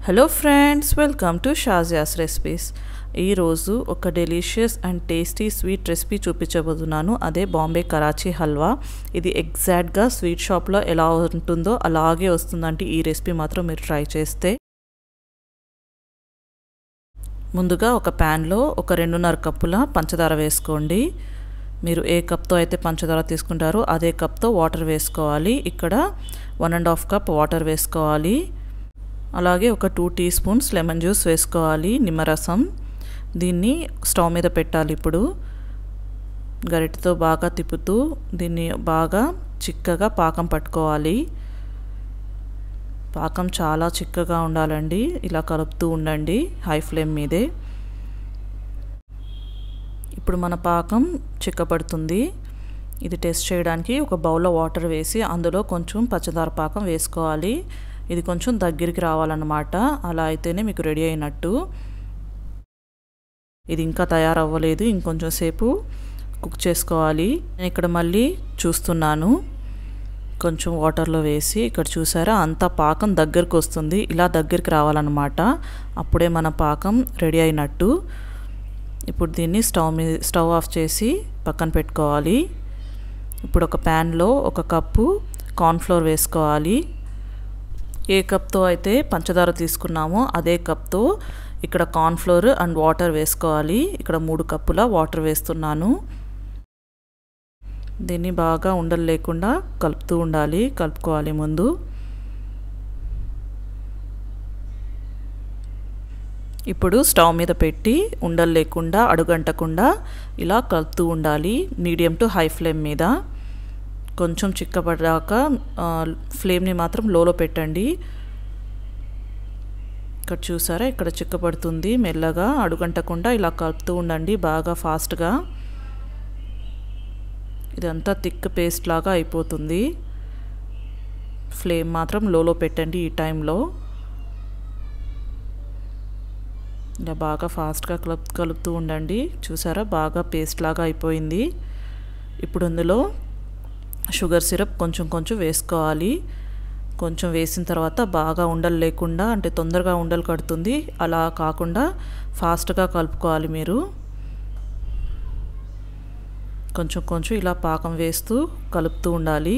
hello friends welcome to Shazia's recipes ఈరోజు ఒక delicious and tasty sweet recipe చూపించబోతున్నాను అదే బాంబే కరాచీ హల్వా ఇది ఎగ్జాక్ట్గా స్వీట్ షాప్లో ఎలా ఉంటుందో అలాగే వస్తుందంటే ఈ రెసిపీ మాత్రం మీరు ట్రై చేస్తే ముందుగా ఒక ప్యాన్లో ఒక రెండున్నర కప్పుల పంచదార వేసుకోండి మీరు ఏ కప్తో అయితే పంచదార తీసుకుంటారో అదే కప్తో వాటర్ వేసుకోవాలి ఇక్కడ one and half cup water వేసుకోవాలి అలాగే ఒక two teaspoons lemon juice వేసుకోవాలి నిమ్మరసం దీన్ని స్టవ్ మీద పెట్టాలి ఇప్పుడు గరిటతో బాగా తిప్పుతూ దీన్ని బాగా చిక్కగా పాకం పట్టుకోవాలి పాకం చాలా చిక్కగా ఉండాలండి ఇలా కలుపుతూ ఉండండి హై ఫ్లేమ్ మీదే ఇప్పుడు మన పాకం చిక్కపడుతుంది ఇది టెస్ట్ చేయడానికి ఒక బౌల్లో వాటర్ వేసి అందులో కొంచెం పచ్చదార పాకం వేసుకోవాలి ఇది కొంచెం దగ్గరికి రావాలన్నమాట అలా అయితేనే మీకు రెడీ అయినట్టు ఇది ఇంకా తయారవ్వలేదు ఇంకొంచెం సేపు కుక్ చేసుకోవాలి నేను ఇక్కడ మళ్ళీ చూస్తున్నాను కొంచెం వాటర్లో వేసి ఇక్కడ చూసారా అంత పాకం దగ్గరికి వస్తుంది ఇలా దగ్గరికి రావాలన్నమాట అప్పుడే మన పాకం రెడీ అయినట్టు ఇప్పుడు దీన్ని స్టవ్ మీద స్టవ్ ఆఫ్ చేసి పక్కన పెట్టుకోవాలి ఇప్పుడు ఒక ప్యాన్లో ఒక కప్పు కార్న్ఫ్లోర్ వేసుకోవాలి ఏ కప్తో అయితే పంచదార తీసుకున్నామో అదే కప్తో ఇక్కడ కార్న్ఫ్లోర్ అండ్ వాటర్ వేసుకోవాలి ఇక్కడ మూడు కప్పుల వాటర్ వేస్తున్నాను దీన్ని బాగా ఉండలు లేకుండా కలుపుతూ ఉండాలి కలుపుకోవాలి ముందు ఇప్పుడు స్టవ్ మీద పెట్టి ఉండలు లేకుండా అడుగంటకుండా ఇలా కలుపుతూ ఉండాలి మీడియం టు హై ఫ్లేమ్ మీద కొంచెం చిక్కపడ్డాక ఫ్లేమ్ని మాత్రం లోలో పెట్టండి ఇక్కడ చూసారా ఇక్కడ చిక్కపడుతుంది మెల్లగా అడుగంటకుండా ఇలా కలుపుతూ ఉండండి బాగా ఫాస్ట్గా ఇదంతా థిక్ పేస్ట్ లాగా అయిపోతుంది ఫ్లేమ్ మాత్రం లోలో పెట్టండి ఈ టైంలో ఇలా బాగా ఫాస్ట్గా కలుపు కలుపుతూ ఉండండి చూసారా బాగా పేస్ట్ లాగా అయిపోయింది ఇప్పుడు అందులో షుగర్ సిరప్ కొంచెం కొంచెం వేసుకోవాలి కొంచెం వేసిన తర్వాత బాగా ఉండలు లేకుండా అంటే తొందరగా ఉండలు కడుతుంది అలా కాకుండా ఫాస్ట్గా కలుపుకోవాలి మీరు కొంచెం కొంచెం ఇలా పాకం వేస్తూ కలుపుతూ ఉండాలి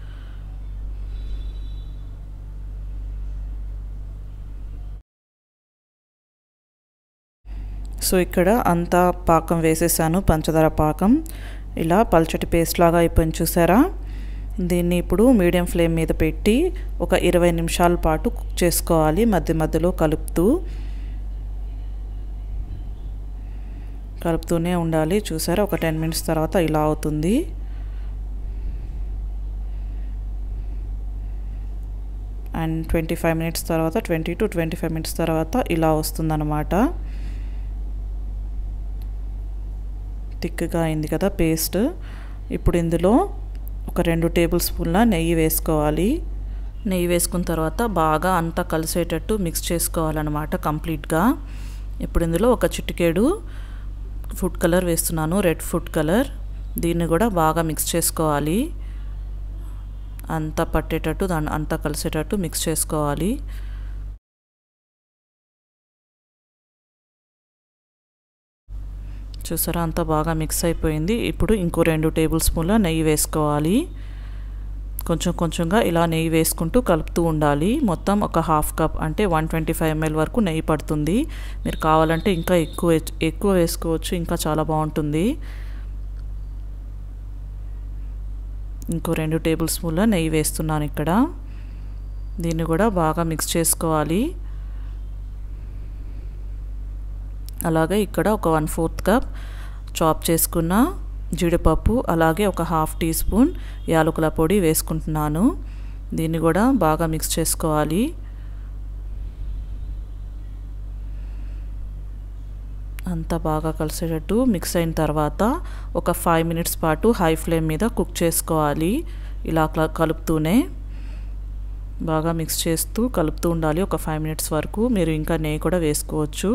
సో ఇక్కడ అంతా పాకం వేసేసాను పంచదార పాకం ఇలా పల్చటి పేస్ట్ లాగా అయిపోయింది చూసారా దీన్ని ఇప్పుడు మీడియం ఫ్లేమ్ మీద పెట్టి ఒక ఇరవై నిమిషాల పాటు కుక్ చేసుకోవాలి మధ్య మధ్యలో కలుపుతూ కలుపుతూనే ఉండాలి చూసారా ఒక టెన్ మినిట్స్ తర్వాత ఇలా అవుతుంది అండ్ ట్వంటీ ఫైవ్ మినిట్స్ తర్వాత twenty to twenty five minutes తర్వాత ఇలా వస్తుందన్నమాట థిక్గా అయింది కదా పేస్ట్ ఇప్పుడు ఇందులో ఒక రెండు టేబుల్ స్పూన్ల నెయ్యి వేసుకోవాలి నెయ్యి వేసుకున్న తర్వాత బాగా అంతా కలిసేటట్టు మిక్స్ చేసుకోవాలన్నమాట కంప్లీట్గా ఇప్పుడు ఇందులో ఒక చిటికేడు ఫుడ్ కలర్ వేస్తున్నాను రెడ్ ఫుడ్ కలర్ దీన్ని కూడా బాగా మిక్స్ చేసుకోవాలి అంతా పట్టేటట్టు దాన్ని అంతా కలిసేటట్టు మిక్స్ చేసుకోవాలి చూసారా అంతా బాగా మిక్స్ అయిపోయింది ఇప్పుడు ఇంకో రెండు టేబుల్ స్పూన్ల నెయ్యి వేసుకోవాలి కొంచెం కొంచెంగా ఇలా నెయ్యి వేసుకుంటూ కలుపుతూ ఉండాలి మొత్తం ఒక హాఫ్ కప్ అంటే వన్ ట్వంటీ ఫైవ్ ఎంఎల్ వరకు నెయ్యి పడుతుంది మీరు కావాలంటే ఇంకా ఎక్కువ ఎక్కువ వేసుకోవచ్చు ఇంకా చాలా బాగుంటుంది ఇంకో రెండు టేబుల్ స్పూన్ల నెయ్యి వేస్తున్నాను ఇక్కడ దీన్ని కూడా బాగా మిక్స్ చేసుకోవాలి అలాగే ఇక్కడ ఒక వన్ ఫోర్త్ కప్ చాప్ చేసుకున్న జీడిపప్పు అలాగే ఒక హాఫ్ టీ స్పూన్ యాలకుల పొడి వేసుకుంటున్నాను దీన్ని కూడా బాగా మిక్స్ చేసుకోవాలి అంతా బాగా కలిసేటట్టు మిక్స్ అయిన తర్వాత ఒక ఫైవ్ మినిట్స్ పాటు హై ఫ్లేమ్ మీద కుక్ చేసుకోవాలి ఇలా కలుపుతూనే బాగా మిక్స్ చేస్తూ కలుపుతూ ఉండాలి ఒక ఫైవ్ మినిట్స్ వరకు మీరు ఇంకా నెయ్యి కూడా వేసుకోవచ్చు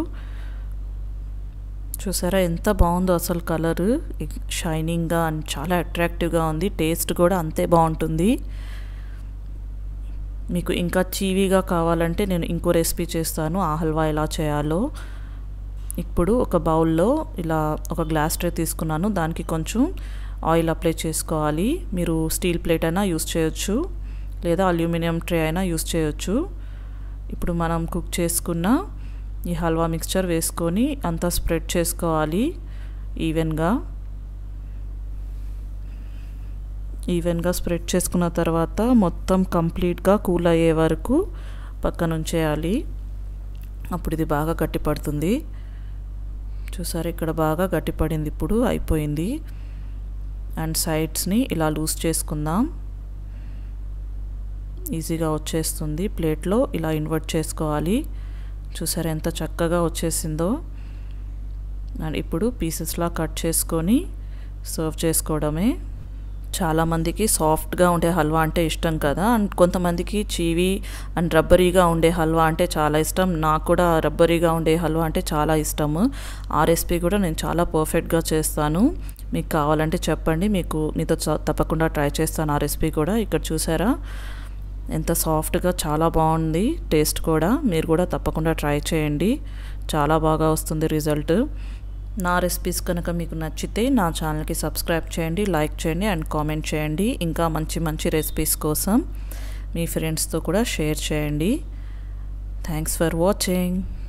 చూసారా ఎంత బాగుందో అసలు కలర్ షైనింగ్గా అండ్ చాలా అట్రాక్టివ్గా ఉంది టేస్ట్ కూడా అంతే బాగుంటుంది మీకు ఇంకా చీవీగా కావాలంటే నేను ఇంకో రెసిపీ చేస్తాను ఆ హల్వా ఎలా చేయాలో ఇప్పుడు ఒక బౌల్లో ఇలా ఒక గ్లాస్ ట్రే తీసుకున్నాను దానికి కొంచెం ఆయిల్ అప్లై చేసుకోవాలి మీరు స్టీల్ ప్లేట్ అయినా యూస్ చేయొచ్చు లేదా అల్యూమినియం ట్రే అయినా యూస్ చేయొచ్చు ఇప్పుడు మనం కుక్ చేసుకున్న ఈ హల్వా మిక్స్చర్ వేసుకొని అంతా స్ప్రెడ్ చేసుకోవాలి ఈవెన్గా ఈవెన్గా స్ప్రెడ్ చేసుకున్న తర్వాత మొత్తం కంప్లీట్గా కూల్ అయ్యే వరకు పక్కన ఉంచేయాలి అప్పుడు ఇది బాగా గట్టిపడుతుంది చూసారు ఇక్కడ బాగా గట్టిపడింది ఇప్పుడు అయిపోయింది అండ్ సైడ్స్ని ఇలా లూజ్ చేసుకుందాం ఈజీగా వచ్చేస్తుంది ప్లేట్లో ఇలా ఇన్వర్ట్ చేసుకోవాలి చూసారు ఎంత చక్కగా వచ్చేసిందో అండ్ ఇప్పుడు పీసెస్లా కట్ చేసుకొని సర్వ్ చేసుకోవడమే చాలామందికి సాఫ్ట్గా ఉండే హల్వా అంటే ఇష్టం కదా అండ్ కొంతమందికి చీవి అండ్ రబ్బరీగా ఉండే హల్వా అంటే చాలా ఇష్టం నాకు కూడా రబ్బరీగా ఉండే హల్వా అంటే చాలా ఇష్టము ఆ రెసిపీ కూడా నేను చాలా పర్ఫెక్ట్గా చేస్తాను మీకు కావాలంటే చెప్పండి మీకు మీతో తప్పకుండా ట్రై చేస్తాను ఆ రెసిపీ కూడా ఇక్కడ చూసారా ఎంత సాఫ్ట్గా చాలా బాగుంది టేస్ట్ కూడా మీరు కూడా తప్పకుండా ట్రై చేయండి చాలా బాగా వస్తుంది రిజల్ట్ నా రెసిపీస్ కనుక మీకు నచ్చితే నా ఛానల్కి సబ్స్క్రైబ్ చేయండి లైక్ చేయండి అండ్ కామెంట్ చేయండి ఇంకా మంచి మంచి రెసిపీస్ కోసం మీ ఫ్రెండ్స్తో కూడా షేర్ చేయండి థ్యాంక్స్ ఫర్ వాచింగ్